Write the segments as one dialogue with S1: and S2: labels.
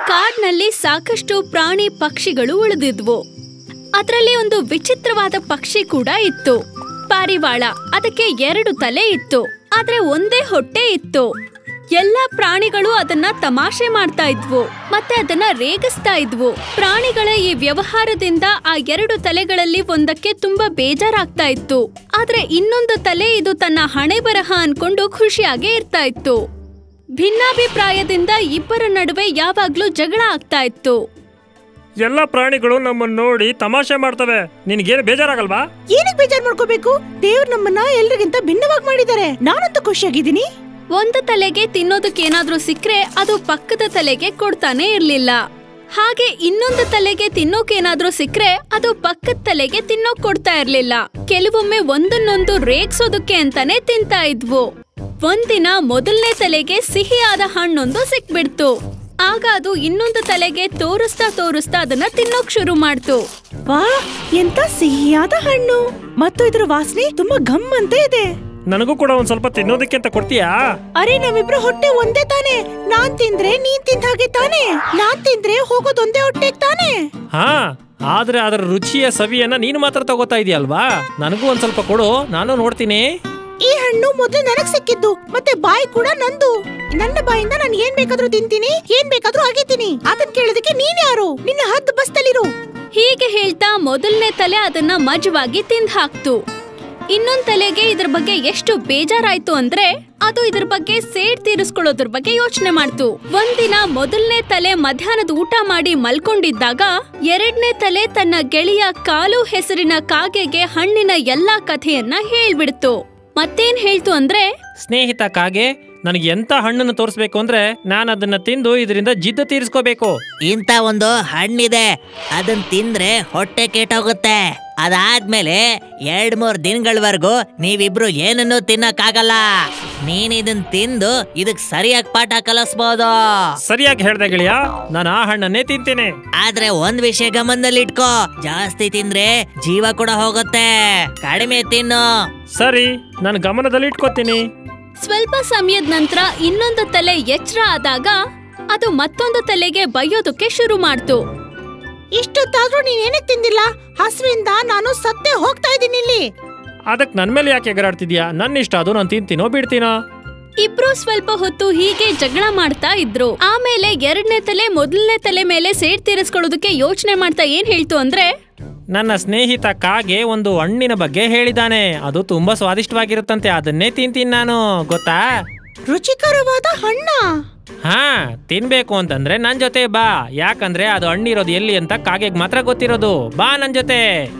S1: ಕಾಡ್ನಲ್ಲಿ ಸಾಕಷ್ಟು ಪ್ರಾಣಿ ಪಕ್ಷಿಗಳು ಉಳಿದಿದ್ವು ಅದರಲ್ಲಿ ಒಂದು ವಿಚಿತ್ರವಾದ ಪಕ್ಷಿ ಕೂಡ ಇತ್ತು ಪಾರಿವಾಳ ಅದಕ್ಕೆ ಎರಡು ತಲೆ ಇತ್ತು ಆದ್ರೆ ಒಂದೇ ಹೊಟ್ಟೆ ಇತ್ತು ಎಲ್ಲ ಪ್ರಾಣಿಗಳು ಅದನ್ನ ತಮಾಷೆ ಮಾಡ್ತಾ ಇದ್ವು ಮತ್ತೆ ಅದನ್ನ ರೇಗಿಸ್ತಾ ಇದ್ವು ಪ್ರಾಣಿಗಳ ಈ ವ್ಯವಹಾರದಿಂದ ಆ ಎರಡು ತಲೆಗಳಲ್ಲಿ ಒಂದಕ್ಕೆ ತುಂಬಾ ಬೇಜಾರಾಗ್ತಾ ಇತ್ತು ಆದ್ರೆ ಇನ್ನೊಂದು ತಲೆ ಇದು ತನ್ನ ಹಣೆ ಬರಹ ಅನ್ಕೊಂಡು ಖುಷಿಯಾಗೇ ಇರ್ತಾ ಇತ್ತು ಭಿನ್ನಾಭಿಪ್ರಾಯದಿಂದ ಇಬ್ಬರ ನಡುವೆ ಯಾವಾಗ್ಲೂ ಜಗಳ ಆಗ್ತಾ ಇತ್ತು
S2: ಎಲ್ಲ ಪ್ರಾಣಿಗಳು ನಮ್ಮನ್ನ ನೋಡಿ ತಮಾಷೆ ಮಾಡ್ತವೆ ನಿನ್ಗೇನು ಬೇಜಾರಾಗಲ್ವಾ
S3: ಏನಕ್ಕೆ ಬೇಜಾರ್ ಮಾಡ್ಕೋಬೇಕು ದೇವ್ರು ನಮ್ಮನ್ನ ಎಲ್ರಿಗಿಂತ ಭಿನ್ನವಾಗಿ ಮಾಡಿದ್ದಾರೆ ನಾನಂತೂ ಖುಷಿಯಾಗಿದ್ದೀನಿ
S1: ಒಂದು ತಲೆಗೆ ತಿನ್ನೋದಕ್ಕೇನಾದ್ರೂ ಸಿಕ್ರೆ ಅದು ಪಕ್ಕದ ತಲೆಗೆ ಕೊಡ್ತಾನೆ ಇರ್ಲಿಲ್ಲ ಹಾಗೆ ಇನ್ನೊಂದು ತಲೆಗೆ ತಿನ್ನೋಕೇನಾದ್ರೂ ಸಿಕ್ರೆ ಅದು ಪಕ್ಕದ ತಲೆಗೆ ತಿನ್ನೋಕ್ ಕೊಡ್ತಾ ಇರ್ಲಿಲ್ಲ ಕೆಲವೊಮ್ಮೆ ಒಂದನ್ನೊಂದು ರೇಗ್ಸೋದಕ್ಕೆ ಅಂತಾನೆ ತಿಂತಾ ಇದ್ವು ಒಂದಿನ ಮೊದಲನೇ ತಲೆಗೆ ಸಿಹಿಯಾದ ಹಣ್ಣೊಂದು ಸಿಕ್ಬಿಡ್ತು ಆಗ ಅದು ಇನ್ನೊಂದು ತಲೆಗೆ ತೋರಿಸ್ತಾ ತೋರಿಸ್ತಾ ಅದನ್ನ ತಿನ್ನೋಕ್ ಶುರು ಮಾಡ್ತು
S3: ವಾ ಎಂತ ಸಿಹಿಯಾದ ಹಣ್ಣು ಮತ್ತು ಇದರ ವಾಸನೆ ತುಂಬಾ ಗಮ್ ಅಂತ ಇದೆ
S2: ನನಗೂ ಕೂಡ ಒಂದ್ ಸ್ವಲ್ಪ ತಿನ್ನೋದಕ್ಕೆ ಅಂತ ಕೊಡ್ತೀಯಾ
S3: ಅರೆ ನಮ್ಮಿಬ್ರು ಹೊಟ್ಟೆ ಒಂದೇ ತಾನೆ ನಾನ್ ತಿಂದ್ರೆ ನೀನ್ ತಿಂದ ಹಾಗೆ ತಾನೆ ನಾನ್ ತಿಂದ್ರೆ ಹೋಗೋದ್ ಒಂದೇ ಹೊಟ್ಟೆಗ್ ತಾನೆ
S2: ಹಾ ಆದ್ರೆ ಅದರ ರುಚಿಯ ಸವಿಯನ್ನ ನೀನು ಮಾತ್ರ ತಗೋತಾ ಇದೆಯಲ್ವಾ ನನಗೂ ಒಂದ್ ಸ್ವಲ್ಪ ಕೊಡು ನಾನು ನೋಡ್ತೀನಿ
S3: ಈ ಹಣ್ಣು ಮೊದ್ಲು ನನಗ್ ಸಿಕ್ಕಿದ್ದು ಮತ್ತೆ ಬಾಯಿ ಕೂಡ ನಂದು ನನ್ನ ಬಾಯಿಂದ ನಾನು ಏನ್ ಬೇಕಾದ್ರೂ ತಿಂತೀನಿ ಏನ್ ಬೇಕಾದ್ರೂ ಅಗಿತೀನಿ ಅದನ್ ಕೇಳೋದಕ್ಕೆ ನೀನ್ ಯಾರು ನಿನ್ನ ಹದ್ದು ಬಸ್ತಲ್ಲಿರು
S1: ಹೀಗೆ ಹೇಳ್ತಾ ಮೊದಲನೇ ತಲೆ ಅದನ್ನ ಮಜವಾಗಿ ತಿಂದ್ ಹಾಕ್ತು ಇನ್ನೊಂದ್ ತಲೆಗೆ ಇದ್ರ ಬಗ್ಗೆ ಎಷ್ಟು ಬೇಜಾರಾಯ್ತು ಅಂದ್ರೆ ಅದು ಇದ್ರ ಬಗ್ಗೆ ಸೇಡ್ ತೀರಿಸ್ಕೊಳ್ಳೋದ್ರ ಬಗ್ಗೆ ಯೋಚನೆ ಮಾಡ್ತು ಒಂದಿನ ಮೊದಲನೇ ತಲೆ ಮಧ್ಯಾಹ್ನದ ಊಟ ಮಾಡಿ ಮಲ್ಕೊಂಡಿದ್ದಾಗ ಎರಡನೇ ತಲೆ ತನ್ನ ಗೆಳೆಯ ಕಾಲು ಹೆಸರಿನ ಕಾಗೆಗೆ ಹಣ್ಣಿನ ಎಲ್ಲಾ ಕಥೆಯನ್ನ ಹೇಳ್ಬಿಡ್ತು ಮತ್ತೇನ್ ಹೇಳ್ತು ಅಂದ್ರೆ
S2: ಸ್ನೇಹಿತ ಕಾಗೆ ನನಗೆ ಎಂತ ಹಣ್ಣನ್ನು ತೋರಿಸ್ಬೇಕು ಅಂದ್ರೆ ನಾನು ಅದನ್ನ ತಿಂದು ಇದರಿಂದ ಜಿದ್ದು ತೀರಿಸ್ಕೋಬೇಕು
S4: ಇಂಥ ಒಂದು ಹಣ್ಣಿದೆ ಅದನ್ನ ತಿಂದ್ರೆ ಹೊಟ್ಟೆ ಕೆಟ್ಟೋಗುತ್ತೆ ಅದಾದ್ಮೇಲೆ ಎರಡ್ ಮೂರ್ ದಿನಗಳವರೆಗೂ ನೀವಿಬ್ರು ಏನನ್ನೂ ತಿನ್ನಕ್ಕಾಗಲ್ಲ ನೀನ್ ಇದನ್ ತಿಂದು ಇದಕ್ ಸರಿಯಾಗಿ ಪಾಠ ಕಲಿಸ್ಬೋದು
S2: ಸರಿಯಾಗಿ ಹೇಳ್ದೆ ಗೆಳೆಯ ನಾನು ಆ ಹಣ್ಣನ್ನೇ ತಿಂತೇನೆ
S4: ಆದ್ರೆ ಒಂದ್ ವಿಷಯ ಗಮನದಲ್ಲಿಟ್ಕೋ ಜಾಸ್ತಿ ತಿಂದ್ರೆ ಜೀವ ಕೂಡ ಹೋಗುತ್ತೆ ಕಡಿಮೆ ತಿನ್ನು
S2: ಸರಿ ನಾನು ಗಮನದಲ್ಲಿ ಇಟ್ಕೋತೀನಿ
S1: ಸ್ವಲ್ಪ ಸಮಯದ ನಂತರ ಇನ್ನೊಂದು ತಲೆ ಎಚ್ಚರ ಆದಾಗ ಅದು ಮತ್ತೊಂದು ತಲೆಗೆ ಬೈಯೋದಕ್ಕೆ ಶುರು ಮಾಡ್ತು
S3: ಇಷ್ಟೊತ್ತಾದ್ರೂ ನೀನ್ ಏನಕ್ ತಿಂದಿಲ್ಲ ಹಸುವಿಂದ ನಾನು ಸತ್ತೇ ಹೋಗ್ತಾ ಇದ್ದೀನಿ ಇಲ್ಲಿ
S2: ಅದಕ್ಕೆ ನನ್ನ ಮೇಲೆ ಯಾಕೆ ಎಗರಾಡ್ತಿದ್ಯಾ ನನ್ನ ಇಷ್ಟ ಅದು ನಾನು ತಿಂತೀನೋ ಬಿಡ್ತೀನೋ
S1: ಇಬ್ರು ಸ್ವಲ್ಪ ಹೊತ್ತು ಹೀಗೆ ಜಗಳ ಮಾಡ್ತಾ ಇದ್ರು ಆಮೇಲೆ ಎರಡನೇ ತಲೆ ಮೊದಲನೇ ತಲೆ ಮೇಲೆ ಸೇಡ್ ತೀರಿಸ್ಕೊಳ್ಳೋದಕ್ಕೆ ಯೋಚನೆ ಮಾಡ್ತಾ ಏನ್ ಹೇಳ್ತು ಅಂದ್ರೆ
S2: ನನ್ನ ಸ್ನೇಹಿತ ಕಾಗೆ ಒಂದು ಹಣ್ಣಿನ ಬಗ್ಗೆ ಹೇಳಿದಾನೆ ಅದು ತುಂಬಾ ಸ್ವಾದಿಷ್ಟವಾಗಿರುತ್ತಂತೆ ಅದನ್ನೇ ತಿಂತೀನಿ ನಾನು ಗೊತ್ತಾ
S3: ರುಚಿಕರವಾದ ಹಣ್ಣ
S2: ಹಾ ತಿನ್ಬೇಕು ಅಂತಂದ್ರೆ ನನ್ ಜೊತೆ ಬಾ ಯಾಕಂದ್ರೆ ಅದು ಹಣ್ಣಿರೋದು ಎಲ್ಲಿ ಅಂತ ಕಾಗೆಗ್ ಮಾತ್ರ ಗೊತ್ತಿರೋದು ಬಾ ನನ್ ಜೊತೆ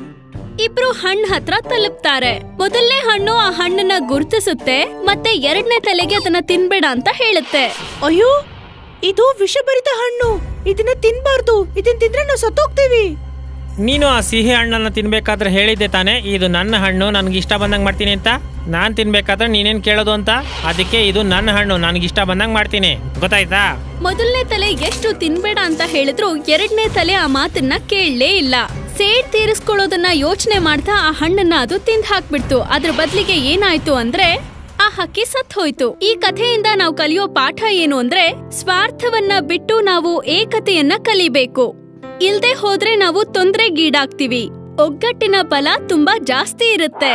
S1: ಇಬ್ರು ಹಣ್ಣು ಹತ್ರ ತಲುಪ್ತಾರೆ ಮೊದಲನೇ ಹಣ್ಣು ಆ ಹಣ್ಣನ್ನ ಗುರುತಿಸುತ್ತೆ ಮತ್ತೆ ಎರಡನೇ ತಲೆಗೆ ಅದನ್ನ ತಿನ್ಬೇಡ ಅಂತ ಹೇಳುತ್ತೆ
S3: ಅಯ್ಯೋ ಇದು ವಿಷಭರಿತ ಹಣ್ಣು ಇದನ್ನ ತಿನ್ಬಾರ್ದು ಇದನ್ನ ತಿಂದ್ರೆ ನಾವು ಸತ್ತೋಗ್ತೀವಿ
S2: ನೀನು ಆ ಸಿಹಿ ಹಣ್ಣನ್ನ ತಿನ್ಬೇಕಾದ್ರೆ ಹೇಳಿದ್ದೆ ತಾನೇ ಇದು ನನ್ನ ಹಣ್ಣು ನನ್ಗೆ ಇಷ್ಟ ಬಂದಂಗ್ ಮಾಡ್ತೀನಿ ಅಂತ ನಾನ್ ತಿನ್ಬೇಕಾದ್ರೆ ನೀನೇನ್ ಕೇಳೋದು ಅಂತ ಅದಕ್ಕೆ ಇದು ನನ್ನ ಹಣ್ಣು ನನ್ಗೆ ಇಷ್ಟ ಬಂದಂಗ್ ಮಾಡ್ತೀನಿ ಗೊತ್ತಾಯ್ತಾ
S1: ಮೊದಲನೇ ತಲೆ ಎಷ್ಟು ತಿನ್ಬೇಡ ಅಂತ ಹೇಳಿದ್ರು ಎರಡನೇ ತಲೆ ಆ ಮಾತನ್ನ ಕೇಳಲೇ ಇಲ್ಲ ಸೇಡ್ ತೀರಿಸ್ಕೊಳ್ಳೋದನ್ನ ಯೋಚನೆ ಮಾಡ್ತಾ ಆ ಹಣ್ಣನ್ನ ಅದು ತಿಂದ್ ಹಾಕ್ಬಿಡ್ತು ಅದ್ರ ಬದ್ಲಿಗೆ ಏನಾಯ್ತು ಅಂದ್ರೆ ಆ ಹಕ್ಕಿ ಸತ್ ಹೋಯ್ತು ಈ ಕಥೆಯಿಂದ ನಾವು ಕಲಿಯೋ ಪಾಠ ಏನು ಅಂದ್ರೆ ಸ್ವಾರ್ಥವನ್ನ ಬಿಟ್ಟು ನಾವು ಏಕತೆಯನ್ನ ಕಲಿಬೇಕು ಇಲ್ದೆ ಹೋದ್ರೆ ನಾವು ತೊಂದ್ರೆಗೀಡಾಗ್ತೀವಿ ಒಗ್ಗಟ್ಟಿನ ಬಲ ತುಂಬಾ ಜಾಸ್ತಿ ಇರುತ್ತೆ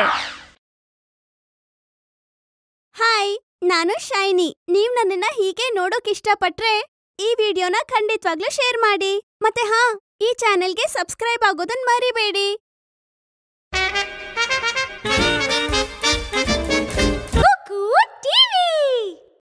S5: ಹಾಯ್ ನಾನು ಶೈನಿ ನೀವ್ ನನ್ನನ್ನ ಹೀಗೆ ನೋಡೋಕ್ ಇಷ್ಟಪಟ್ರೆ ಈ ವಿಡಿಯೋನ ಖಂಡಿತವಾಗ್ಲೂ ಶೇರ್ ಮಾಡಿ ಮತ್ತೆ ಹಾ ಈ ಚಾನೆಲ್ಗೆ ಸಬ್ಸ್ಕ್ರೈಬ್ ಆಗೋದನ್ ಮರಿಬೇಡಿ